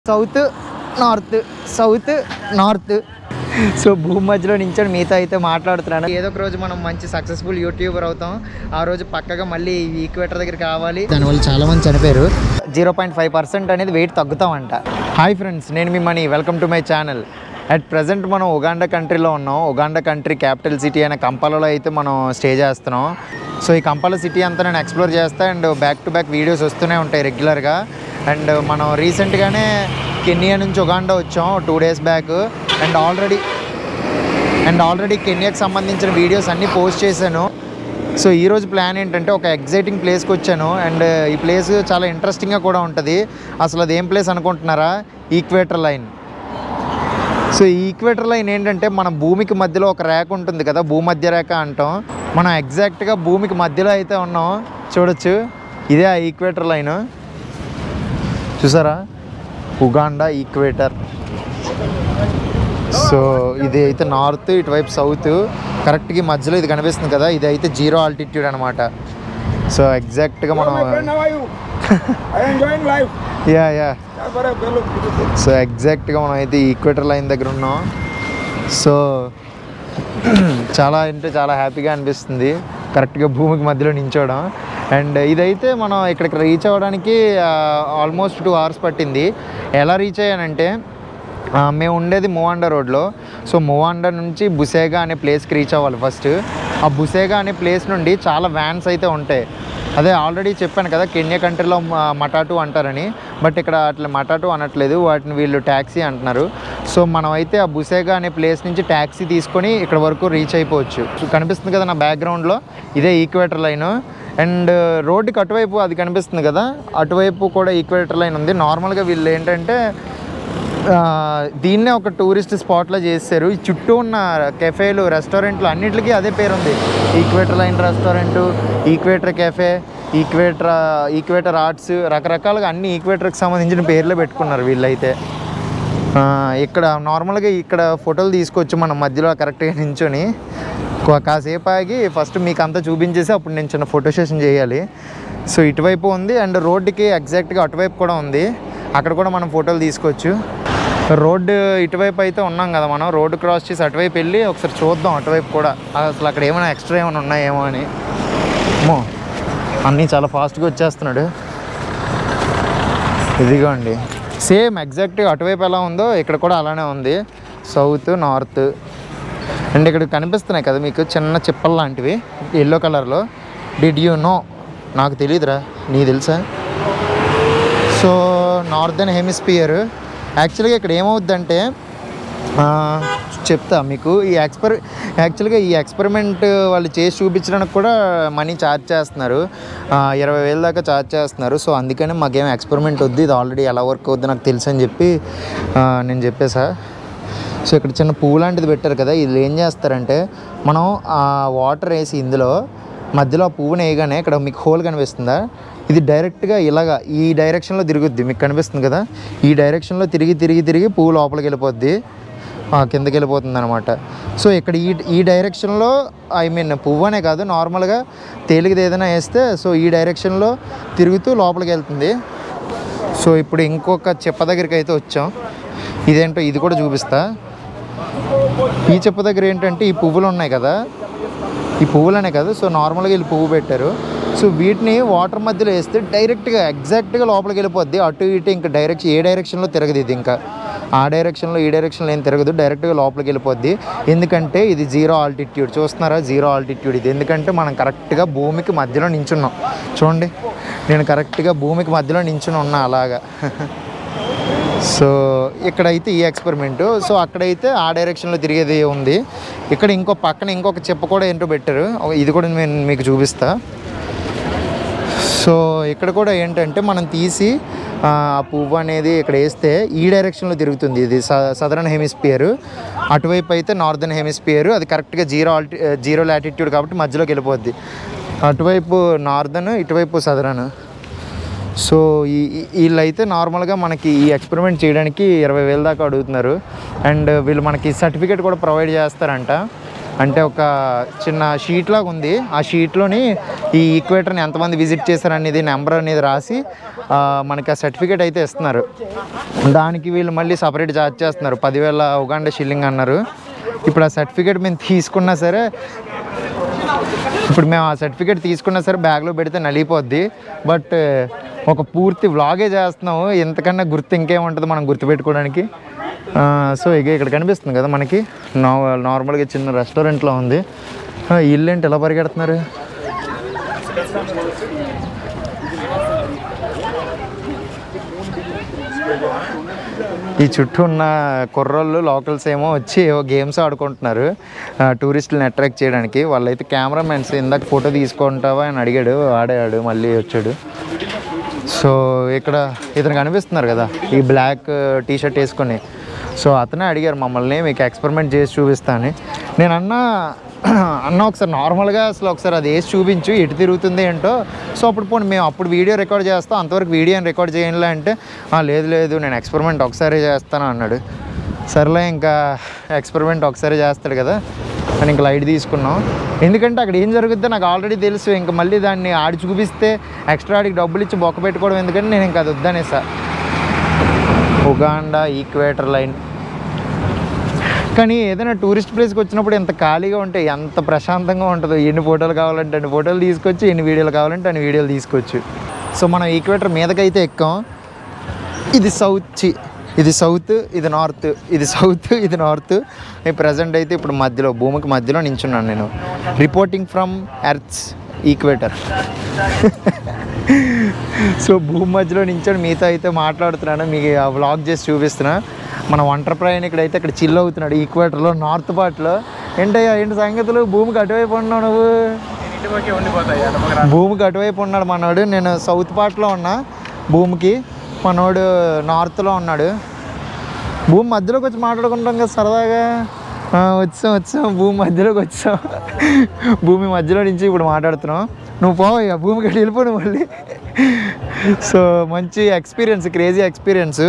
South north south north so భూమి మధ్యలో నించొని మీతో అయితే మాట్లాడుతున్నాను ఏదో ఒక రోజు మనం మంచి సక్సెస్ఫుల్ యూట్యూబర్ అవుతాం ఆ రోజు పక్కగా మళ్ళీ ఈక్వేటర్ దగ్గరికి రావాలి దానివల్ల చాలా మంది చనిపోయారు జీరో పాయింట్ ఫైవ్ పర్సెంట్ అనేది వెయిట్ తగ్గుతామంట హాయ్ ఫ్రెండ్స్ నేను మీ Mani welcome to my channel at present మనం ఉగాండా కంట్రీలో ఉన్నాం ఉగాండా కంట్రీ క్యాపిటల్ సిటీ అయిన కంపాలలో అయితే మనం స్టే చేస్తున్నాం సో ఈ కంపాల సిటీ అంతా నేను ఎక్స్ప్లోర్ చేస్తా and back to back videos వస్తూనే ఉంటాయి రెగ్యులర్గా అండ్ మనం రీసెంట్గానే కెన్యా నుంచి ఉగాండా వచ్చాం two days back and already and already కెన్యాకి సంబంధించిన వీడియోస్ అన్నీ పోస్ట్ చేశాను సో ఈరోజు ప్లాన్ ఏంటంటే ఒక ఎగ్జైటింగ్ ప్లేస్కి వచ్చాను అండ్ ఈ ప్లేస్ చాలా ఇంట్రెస్టింగ్గా కూడా ఉంటుంది అసలు అది ఏం ప్లేస్ అనుకుంటున్నారా ఈక్వేటర్ లైన్ సో ఈ ఈక్వేటర్ లైన్ ఏంటంటే మన భూమికి మధ్యలో ఒక రేఖ ఉంటుంది కదా భూమధ్య రేఖ అంటాం మనం ఎగ్జాక్ట్గా భూమికి మధ్యలో అయితే ఉన్నాం చూడొచ్చు ఇదే ఆ ఈక్వేటర్ లైన్ చూసారా ఉగాండా ఈక్వేటర్ సో ఇది అయితే నార్త్ ఇటువైపు సౌత్ కరెక్ట్గా మధ్యలో ఇది కనిపిస్తుంది కదా ఇది అయితే జీరో ఆల్టిట్యూడ్ అనమాట సో ఎగ్జాక్ట్గా Hello, my మనం friend. How are you? I am enjoying life. Yeah yeah Yeah, but, uh, look, beautiful. So ఎగ్జాక్ట్గా మనం అయితే ఈక్వేటర్ లైన్ దగ్గర ఉన్నాం సో చాలా అంటే చాలా హ్యాపీగా అనిపిస్తుంది కరెక్ట్గా భూమికి మధ్యలో నించోవడం అండ్ ఇదైతే మనం ఇక్కడికి రీచ్ అవ్వడానికి ఆల్మోస్ట్ టూ అవర్స్ పట్టింది ఎలా రీచ్ అయ్యానంటే ఆ, మేము ఉండేది మూవాండా రోడ్లో సో మూవాండా నుంచి బుసేగా అనే ప్లేస్కి రీచ్ అవ్వాలి ఫస్ట్ ఆ బుసేగా అనే ప్లేస్ నుండి చాలా వ్యాన్స్ అయితే ఉంటాయి అదే ఆల్రెడీ చెప్పాను కదా కెన్యా కంట్రీలో మ- మటాటు అంటారని బట్ ఇక్కడ అట్లా మటాటు అనట్లేదు వాటిని వీళ్ళు ట్యాక్సీ అంటున్నారు సో మనం అయితే ఆ బుసేగా అనే ప్లేస్ నుంచి ట్యాక్సీ తీసుకొని ఇక్కడ వరకు రీచ్ అయిపోవచ్చు సో కనిపిస్తుంది కదా నా బ్యాక్గ్రౌండ్లో ఇదే ఈక్వేటర్ లైన్ అండ్ రోడ్డుకి అటువైపు అది కనిపిస్తుంది కదా అటువైపు కూడా ఈక్వేటర్ లైన్ ఉంది నార్మల్గా వీళ్ళు ఏంటంటే ఆ, దీన్నే ఒక టూరిస్ట్ స్పాట్లో చేశారు ఈ చుట్టూ ఉన్న కెఫేలు రెస్టారెంట్లు అన్నిటికీ అదే పేరు ఉంది equator line restaurant equator cafe equator equator arts రకరకాలుగా అన్ని ఈక్వేటర్కి సంబంధించిన పేర్లు పెట్టుకున్నారు వీళ్ళైతే ఆ, ఇక్కడ నార్మల్గా ఇక్కడ ఫోటోలు తీసుకొచ్చి మనం మధ్యలో కరెక్ట్గా నించొని కా- కాసేపు ఆగి ఫస్ట్ మీకు అంతా చూపించేసి అప్పుడు నేను చిన్న ఫోటో సెషన్ చేయాలి సో ఇటువైపు ఉంది అండ్ రోడ్డుకి ఎగ్జాక్ట్గా అటువైపు కూడా ఉంది అక్కడ కూడా మనం ఫోటోలు తీసుకోవచ్చు రోడ్డు ఇటువైపు అయితే ఉన్నాం కదా మనం రోడ్డు క్రాస్ చేసి అటువైపు వెళ్ళి ఒకసారి చూద్దాం అటువైపు కూడా అసలు అక్కడ ఏమైనా ఎక్స్ట్రా ఏమైనా ఉన్నాయేమో అని అమ్మో అన్నీ చాలా ఫాస్ట్గా వచ్చేస్తున్నాడు ఇదిగోండి సేమ్ ఎగ్జాక్ట్గా అటువైపు ఎలా ఉందో ఇక్కడ కూడా అలానే ఉంది సౌత్ నార్త్ అండ్ ఇక్కడ కనిపిస్తున్నాయి కదా మీకు చిన్న చిప్పలు లాంటివి ఎల్లో కలర్లో డిడ్ యూ నో నాకు తెలియదురా నీ తెలుసా సో నార్దర్న్ హెమిస్పియర్ యాక్చువల్గా ఇక్కడ ఏమవుద్దంటే ఆ, చెప్తా మీకు ఈ ఎక్స్పెరి యాక్చువల్గా ఈ ఎక్స్పెరిమెంట్ వాళ్ళు చేసి చూపించడానికి కూడా మనీ ఛార్జ్ చేస్తున్నారు ఆ, ఇరవై వేల దాకా ఛార్జ్ చేస్తున్నారు సో అందుకని మాకేం ఎక్స్పెరిమెంట్ వద్దు ఇది ఆల్రెడీ ఎలా వర్క్ అవుద్ది నాకు తెలుసు అని చెప్పి ఆ, నేను చెప్పేసా సో ఇక్కడ చిన్న పువ్వు లాంటిది పెట్టారు కదా ఇది ఏం చేస్తారంటే మనం ఆ వాటర్ వేసి ఇందులో మధ్యలో ఆ పువ్వుని వేయగానే ఇక్కడ మీకు హోల్ కనిపిస్తుందా ఇది డైరెక్ట్గా ఇలాగా ఈ డైరెక్షన్లో తిరుగుద్ది మీకు కనిపిస్తుంది కదా ఈ డైరెక్షన్లో తిరిగి తిరిగి తిరిగి పువ్వు లోపలికి వెళ్ళిపోద్ది ఆ, కిందకి వెళ్ళిపోతుంది అనమాట సో ఇక్కడ ఈ ఈ డైరెక్షన్లో ఐ మీన్ పువ్వు అనే కాదు నార్మల్గా తేలికది ఏదైనా వేస్తే సో ఈ డైరెక్షన్లో తిరుగుతూ లోపలికి వెళ్తుంది సో ఇప్పుడు ఇంకొక చెప్ప దగ్గరికి అయితే వచ్చాం ఇదేంటో ఇది కూడా చూపిస్తా ఈ చెప్ప దగ్గర ఏంటంటే ఈ పువ్వులు ఉన్నాయి కదా ఈ పువ్వులనే కాదు సో నార్మల్గా వీళ్ళు పువ్వు పెట్టారు సో వీటిని వాటర్ మధ్యలో వేస్తే డైరెక్ట్గా ఎగ్జాక్ట్గా లోపలికి వెళ్ళిపోద్ది అటు ఇటు ఇంకా డైరెక్షన్ ఏ డైరెక్షన్లో తిరగదు ఇది ఇంకా ఆ డైరెక్షన్లో ఈ డైరెక్షన్లో ఏం తిరగదు డైరెక్ట్గా లోపలికి వెళ్ళిపోద్ది ఎందుకంటే ఇది జీరో ఆల్టిట్యూడ్ చూస్తున్నారా జీరో ఆల్టిట్యూడ్ ఇది ఎందుకంటే మనం కరెక్ట్గా భూమికి మధ్యలో నించున్నాం చూడండి నేను కరెక్ట్గా భూమికి మధ్యలో నించుని ఉన్నా అలాగా సో ఇక్కడైతే ఈ ఎక్స్పెరిమెంట్ సో అక్కడైతే ఆ డైరెక్షన్లో తిరిగేది ఉంది ఇక్కడ ఇంకో పక్కన ఇంకొక చెప్ప కూడా ఏంటో పెట్టారు ఇది కూడా నేను మీకు చూపిస్తా సో ఇక్కడ కూడా ఏంటంటే మనం తీసి ఆ పువ్వు అనేది ఇక్కడ వేస్తే ఈ డైరెక్షన్లో తిరుగుతుంది ఇది సదరన్ హెమిస్పియర్ అటువైపు అయితే నార్దర్న్ హెమిస్పియర్ అది కరెక్ట్గా జీరో ఆల్టి జీరో లాటిట్యూడ్ కాబట్టి మధ్యలోకి వెళ్ళిపోద్ది అటువైపు నార్దర్న్ ఇటువైపు సదరన్ సో ఈ ఈ- వీళ్ళైతే నార్మల్గా మనకి ఈ ఎక్స్పెరిమెంట్ చేయడానికి ఇరవై వేల దాకా అడుగుతున్నారు అండ్ వీళ్ళు మనకి సర్టిఫికేట్ కూడా ప్రొవైడ్ చేస్తారంట అంటే ఒక చిన్న షీట్ లాగా ఉంది ఆ షీట్లోని ఈ ఈక్వేటర్ని ఎంతమంది విజిట్ చేశారు అనేది నెంబర్ అనేది రాసి ఆ, మనకి ఆ సర్టిఫికేట్ అయితే ఇస్తున్నారు దానికి వీళ్ళు మళ్ళీ సపరేట్ చార్జ్ చేస్తున్నారు పదివేల ఉగాండా షిల్లింగ్ అన్నారు ఇప్పుడు ఆ సర్టిఫికేట్ మేము తీసుకున్నా సరే ఇప్పుడు మేము ఆ సర్టిఫికేట్ తీసుకున్నా సరే బ్యాగ్లో పెడితే నలిగిపోద్ది బట్ ఒక పూర్తి వ్లాగే చేస్తున్నాము ఎంతకన్నా గుర్తు ఇంకేముంటుంది మనం గుర్తుపెట్టుకోవడానికి ఆ, సో ఇక ఇక్కడ కనిపిస్తుంది కదా మనకి నా నార్మల్గా చిన్న రెస్టారెంట్లో ఉంది ఆ, ఈ ఇల్లు ఏంటి ఎలా పరిగెడుతున్నారు ఈ చుట్టూ ఉన్న కుర్రోళ్ళు లోకల్స్ ఏమో వచ్చి ఏవో గేమ్స్ ఆడుకుంటున్నారు ఆ, టూరిస్టులను అట్రాక్ట్ చేయడానికి వాళ్ళైతే కెమెరామెన్స్ ఇందాక ఫోటో తీసుకుంటావా అని అడిగాడు ఆడాడు మళ్ళీ వచ్చాడు సో ఇక్కడ ఇతను కనిపిస్తున్నారు కదా ఈ బ్లాక్ టీ షర్ట్ వేసుకొని సో అతనే అడిగారు మమ్మల్ని మీకు ఎక్స్పెరిమెంట్ చేసి చూపిస్తా అని నేను అన్నా అన్న ఒకసారి నార్మల్గా అసలు ఒకసారి అది వేసి చూపించు ఎటు తిరుగుతుంది ఏంటో సో అప్పుడు పోనీ మేము అప్పుడు వీడియో రికార్డ్ చేస్తాం అంతవరకు వీడియోని రికార్డ్ చేయాలి అంటే "ఆ, లేదు లేదు నేను ఎక్స్పెరిమెంట్ ఒకసారి చేస్తాను అన్నాడు సర్లే ఇంకా ఎక్స్పెరిమెంట్ ఒకసారి చేస్తాడు కదా అని ఇంకా లైట్ తీసుకున్నాం ఎందుకంటే అక్కడ ఏం జరుగుద్దో నాకు ఆల్రెడీ తెలుసు ఇంకా మళ్ళీ దాన్ని ఆడి చూపిస్తే ఎక్స్ట్రా ఆడికి డబ్బులు ఇచ్చి బొక్క పెట్టుకోవడం ఎందుకంటే నేను ఇంకా అది వద్దనేసా ఉగాండా ఈక్వేటర్ లైన్ కానీ ఏదైనా టూరిస్ట్ ప్లేస్కి వచ్చినప్పుడు ఎంత ఖాళీగా ఉంటే ఎంత ప్రశాంతంగా ఉంటుందో ఎన్ని ఫోటోలు కావాలంటే అన్ని ఫోటోలు తీసుకొచ్చి ఎన్ని వీడియోలు కావాలంటే అన్ని వీడియోలు తీసుకోవచ్చు సో మనం ఈక్వేటర్ మీదకైతే ఎక్కాం ఇది సౌత్ చి ఇది సౌత్ ఇది నార్త్ ఇది సౌత్ ఇది నార్త్ ఈ ప్రజెంట్ అయితే ఇప్పుడు మధ్యలో భూమికి మధ్యలో నించున్నాను నేను reporting from earth's equator so భూమి మధ్యలో నించొని మీతో అయితే మాట్లాడుతున్నాను మీకు ఆ వ్లాగ్ చేసి చూపిస్తున్నా మన ఒంటరి ప్రయాణికుడు అయితే ఇక్కడ చిల్ అవుతున్నాడు ఈక్వేటర్లో నార్త్ పార్ట్లో ఏంటయ్యా ఏంటి సంగతులు భూమికి అటువైపు ఉన్నావు నువ్వు భూమికి అటువైపు ఉన్నాడు మనోడు నేను సౌత్ పార్ట్లో ఉన్నా భూమికి మనోడు నార్త్లో ఉన్నాడు భూమి మధ్యలోకి వచ్చి మాట్లాడుకుంటాం కదా సరదాగా ఆ, వచ్చాం వచ్చాం భూమి మధ్యలోకి వచ్చాం భూమి మధ్యలో నుంచి ఇప్పుడు మాట్లాడుతున్నాం నువ్వు పో ఇక భూమికి అటు వెళ్ళిపో నువ్వు మళ్ళీ సో మంచి ఎక్స్పీరియన్స్ క్రేజీ ఎక్స్పీరియన్స్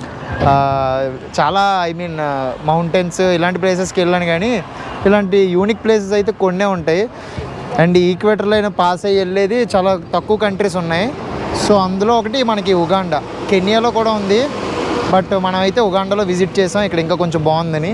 చాలా ఐ మీన్ మౌంటైన్స్ ఇలాంటి ప్లేసెస్కి వెళ్ళాను కానీ ఇలాంటి యూనిక్ ప్లేసెస్ అయితే కొన్నే ఉంటాయి అండ్ ఈక్వేటర్లో అయినా పాస్ అయ్యి వెళ్ళేది చాలా తక్కువ కంట్రీస్ ఉన్నాయి సో అందులో ఒకటి మనకి ఉగాండా కెన్యాలో కూడా ఉంది బట్ మనం అయితే ఉగాండాలో విజిట్ చేసాం ఇక్కడ ఇంకా కొంచెం బాగుందని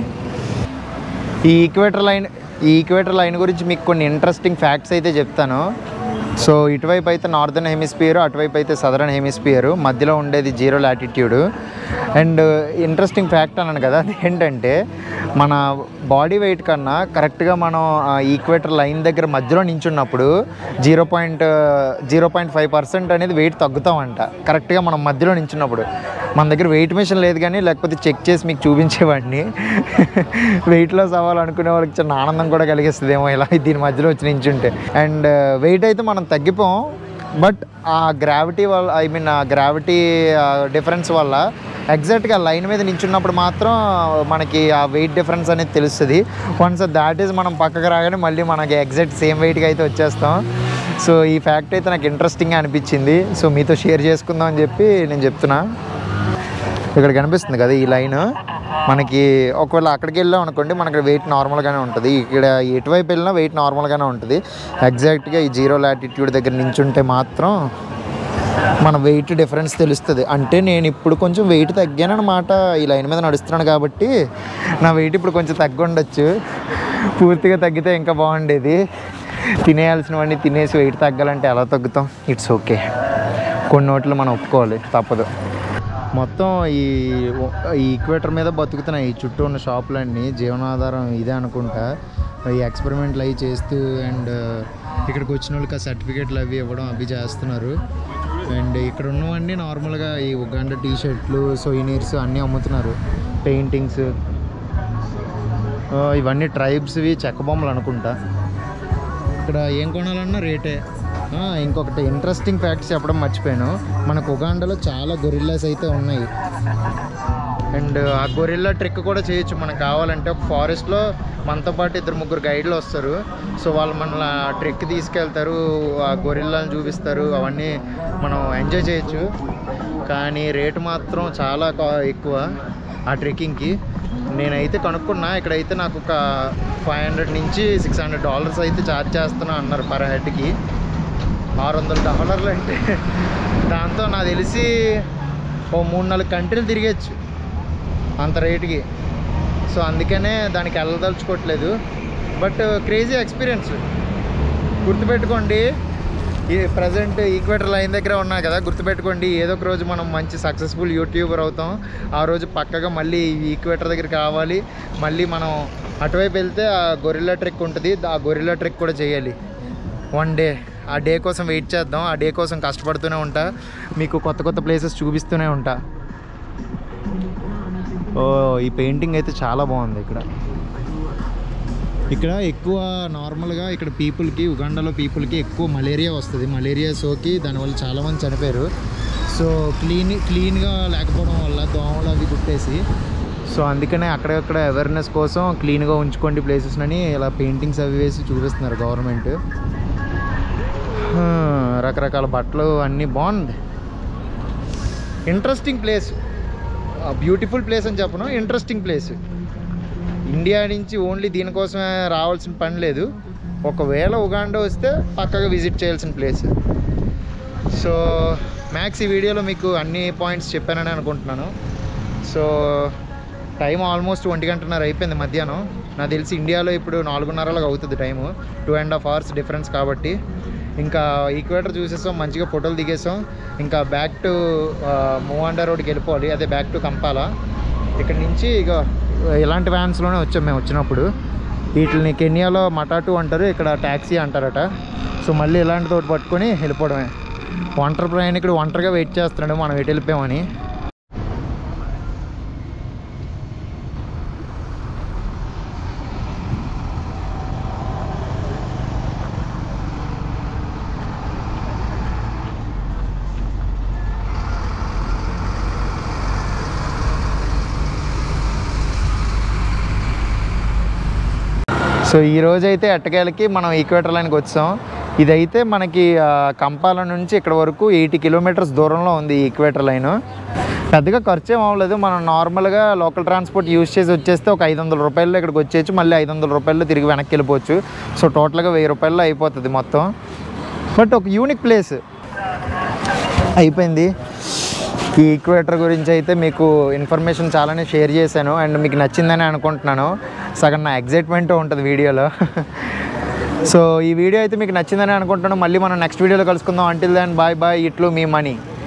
ఈ ఈక్వేటర్ లైన్ ఈ ఈక్వేటర్ లైన్ గురించి మీకు కొన్ని ఇంట్రెస్టింగ్ ఫ్యాక్ట్స్ అయితే చెప్తాను సో ఇటువైపు అయితే నార్దర్న్ హెమిస్పియర్ అటువైపు అయితే సదరన్ హెమిస్పియర్ మధ్యలో ఉండేది zero latitude and interesting fact అన్నాను కదా అది ఏంటంటే మన బాడీ వెయిట్ కన్నా కరెక్ట్గా మనం ఈక్వేటర్ లైన్ దగ్గర మధ్యలో నించున్నప్పుడు zero point zero point five percent అనేది వెయిట్ తగ్గుతామంట కరెక్ట్గా మనం మధ్యలో నించున్నప్పుడు మన దగ్గర వెయిట్ మిషన్ లేదు కానీ లేకపోతే చెక్ చేసి మీకు చూపించేవాడిని వెయిట్ లాస్ అవ్వాలనుకునే వాళ్ళకి చిన్న ఆనందం కూడా కలిగిస్తుందేమో ఇలా దీని మధ్యలో వచ్చి నించుంటే అండ్ వెయిట్ అయితే మనం తగ్గిపోం బట్ ఆ గ్రావిటీ వల్ల ఐ మీన్ ఆ గ్రావిటీ డిఫరెన్స్ వల్ల ఎగ్జాక్ట్గా లైన్ మీద నించున్నప్పుడు మాత్రం మనకి ఆ వెయిట్ డిఫరెన్స్ అనేది తెలుస్తుంది వన్స్ దాట్ ఈజ్ మనం పక్కకు రాగానే మళ్ళీ మనకి ఎగ్జాక్ట్ సేమ్ వెయిట్కి అయితే వచ్చేస్తాం సో ఈ ఫ్యాక్ట్ అయితే నాకు ఇంట్రెస్టింగ్గా అనిపించింది సో మీతో షేర్ చేసుకుందాం అని చెప్పి నేను చెప్తున్నా ఇక్కడ కనిపిస్తుంది కదా ఈ లైన్ మనకి ఒకవేళ అక్కడికి వెళ్ళాం అనుకోండి మనకి వెయిట్ నార్మల్గానే ఉంటుంది ఇక్కడ ఎటువైపు వెళ్ళినా వెయిట్ నార్మల్గానే ఉంటుంది ఎగ్జాక్ట్గా ఈ జీరో లాటిట్యూడ్ దగ్గర నించుంటే మాత్రం మన వెయిట్ డిఫరెన్స్ తెలుస్తుంది అంటే నేను ఇప్పుడు కొంచెం వెయిట్ తగ్గాను అనమాట ఈ లైన్ మీద నడుస్తున్నాను కాబట్టి నా వెయిట్ ఇప్పుడు కొంచెం తగ్గి ఉండొచ్చు పూర్తిగా తగ్గితే ఇంకా బాగుండేది తినేయాల్సినవన్నీ తినేసి వెయిట్ తగ్గాలంటే ఎలా తగ్గుతాం ఇట్స్ ఓకే కొన్ని నోట్లు మనం ఒప్పుకోవాలి తప్పదు మొత్తం ఈ ఈ ఈక్వేటర్ మీద బతుకుతున్నాయి ఈ చుట్టూ ఉన్న షాపులన్నీ జీవనాధారం ఇదే అనుకుంటా ఈ ఎక్స్పెరిమెంట్లు అవి చేస్తూ అండ్ ఇక్కడికి వచ్చిన వాళ్ళకి ఆ సర్టిఫికేట్లు అవి ఇవ్వడం అవి చేస్తున్నారు అండ్ ఇక్కడ ఉన్నవన్నీ నార్మల్గా ఈ ఉగాండా టీ షర్ట్లు సొయినీర్స్ అన్నీ అమ్ముతున్నారు పెయింటింగ్స్ ఇవన్నీ ట్రైబ్స్వి చెక్క బొమ్మలు అనుకుంటా ఇక్కడ ఏం కొనాలన్నా రేటే ఆ, ఇంకొకటి ఇంట్రెస్టింగ్ ఫ్యాక్ట్స్ చెప్పడం మర్చిపోయాను మనకు ఉగాండాలో చాలా గొరిల్లాస్ అయితే ఉన్నాయి అండ్ ఆ గొరిల్లా ట్రెక్ కూడా చేయొచ్చు మనకు కావాలంటే ఒక ఫారెస్ట్లో మనతో పాటు ఇద్దరు ముగ్గురు గైడ్లు వస్తారు సో వాళ్ళు మనల్ని ఆ ట్రెక్ తీసుకెళ్తారు ఆ గొరిల్లాని చూపిస్తారు అవన్నీ మనం ఎంజాయ్ చేయొచ్చు కానీ రేటు మాత్రం చాలా కా- ఎక్కువ ఆ ట్రెక్కింగ్కి నేనైతే కనుక్కున్నా ఇక్కడైతే నాకు ఒక ఫైవ్ హండ్రెడ్ నుంచి సిక్స్ హండ్రెడ్ డాలర్స్ అయితే ఛార్జ్ చేస్తున్నా అన్నారు పర్ హెడ్కి ఆరు వందల డాలర్లు అంటే దాంతో నాకు తెలిసి ఓ మూడు నాలుగు కంట్రీలు తిరిగచ్చు అంత రేటుకి సో అందుకనే దానికి వెళ్ళదలుచుకోవట్లేదు బట్ క్రేజీ ఎక్స్పీరియన్స్ గుర్తుపెట్టుకోండి ఈ ప్రజెంట్ ఈక్వేటర్ లైన్ దగ్గర ఉన్నా కదా గుర్తుపెట్టుకోండి ఏదో ఒక రోజు మనం మంచి సక్సెస్ఫుల్ యూట్యూబర్ అవుతాం ఆ రోజు పక్కగా మళ్ళీ ఈక్వేటర్ దగ్గరికి రావాలి మళ్ళీ మనం అటువైపు వెళ్తే ఆ గొరిల్లా ట్రెక్ ఉంటుంది ఆ గొరిల్లా ట్రెక్ కూడా చేయాలి వన్ డే ఆ డే కోసం వెయిట్ చేద్దాం ఆ డే కోసం కష్టపడుతూనే ఉంటా మీకు కొత్త కొత్త ప్లేసెస్ చూపిస్తూనే ఉంటా ఓ ఈ పెయింటింగ్ అయితే చాలా బాగుంది ఇక్కడ ఇక్కడ ఎక్కువ నార్మల్గా ఇక్కడ పీపుల్కి ఉగాండాలో పీపుల్కి ఎక్కువ మలేరియా వస్తుంది మలేరియా సోకి దానివల్ల చాలామంది చనిపోయారు సో క్లీన్ క్లీన్గా లేకపోవడం వల్ల దోమలు అవి కుట్టేసి సో అందుకనే అక్కడక్కడ అవేర్నెస్ కోసం క్లీన్గా ఉంచుకోండి ప్లేసెస్ అని ఇలా పెయింటింగ్స్ అవి వేసి చూపిస్తున్నారు గవర్నమెంట్ రకరకాల బట్టలు అన్నీ బాగుంది ఇంట్రెస్టింగ్ ప్లేస్ బ్యూటిఫుల్ ప్లేస్ అని చెప్పను ఇంట్రెస్టింగ్ ప్లేస్ ఇండియా నుంచి ఓన్లీ దీనికోసమే రావాల్సిన పని లేదు ఒకవేళ ఉగాండా వస్తే పక్కగా విజిట్ చేయాల్సిన ప్లేస్ సో మ్యాక్స్ ఈ వీడియోలో మీకు అన్ని పాయింట్స్ చెప్పానని అనుకుంటున్నాను సో టైం ఆల్మోస్ట్ ఒంటి గంటన్నర అయిపోయింది మధ్యాహ్నం నాకు తెలిసి ఇండియాలో ఇప్పుడు నాలుగున్నరలాగా అవుతుంది time two and half hours difference కాబట్టి ఇంకా ఈక్వేటర్ చూసేసాం మంచిగా ఫోటోలు దిగేసాం ఇంకా బ్యాక్ టు మూవాండా రోడ్కి వెళ్ళిపోవాలి అదే బ్యాక్ టు కంపాలా ఇక్కడ నుంచి ఇక ఇలాంటి వ్యాన్స్లోనే వచ్చాం మేము వచ్చినప్పుడు వీటిని కెన్యాలో మటాటు అంటారు ఇక్కడ ట్యాక్సీ అంటారట సో మళ్ళీ ఇలాంటి తోటి పట్టుకొని వెళ్ళిపోవడమే ఒంటరి ప్రయాణికుడు ఒంటరిగా వెయిట్ చేస్తున్నాడు మనం ఎటు వెళ్ళిపోయామని సో ఈ రోజు అయితే ఎట్టకేలకి మనం ఈక్వేటర్ లైన్కి వచ్చాం ఇదైతే మనకి ఆ, కంపాల నుంచి ఇక్కడ వరకు ఎయిటీ కిలోమీటర్స్ దూరంలో ఉంది ఈ ఈక్వేటర్ లైన్ పెద్దగా ఖర్చు ఏం అవ్వలేదు మనం నార్మల్గా లోకల్ ట్రాన్స్పోర్ట్ యూజ్ చేసి వచ్చేస్తే ఒక ఐదు వందల రూపాయలు ఇక్కడికి వచ్చేసి మళ్ళీ ఐదు వందల రూపాయలు తిరిగి వెనక్కి వెళ్ళిపోవచ్చు సో టోటల్గా వెయ్యి రూపాయల్లో అయిపోతుంది మొత్తం బట్ ఒక యూనిక్ ప్లేస్ అయిపోయింది ఈ ఈక్వేటర్ గురించి అయితే మీకు ఇన్ఫర్మేషన్ చాలానే షేర్ చేశాను అండ్ మీకు నచ్చిందని అనుకుంటున్నాను సగం నా ఎగ్జైట్మెంట్ ఉంటుంది వీడియోలో సో ఈ వీడియో అయితే మీకు నచ్చిందని అనుకుంటున్నాను మళ్ళీ మనం నెక్స్ట్ వీడియోలో కలుసుకుందాం అంటిల్ దాన్ బాయ్ బాయ్ ఇట్లు మీ మనీ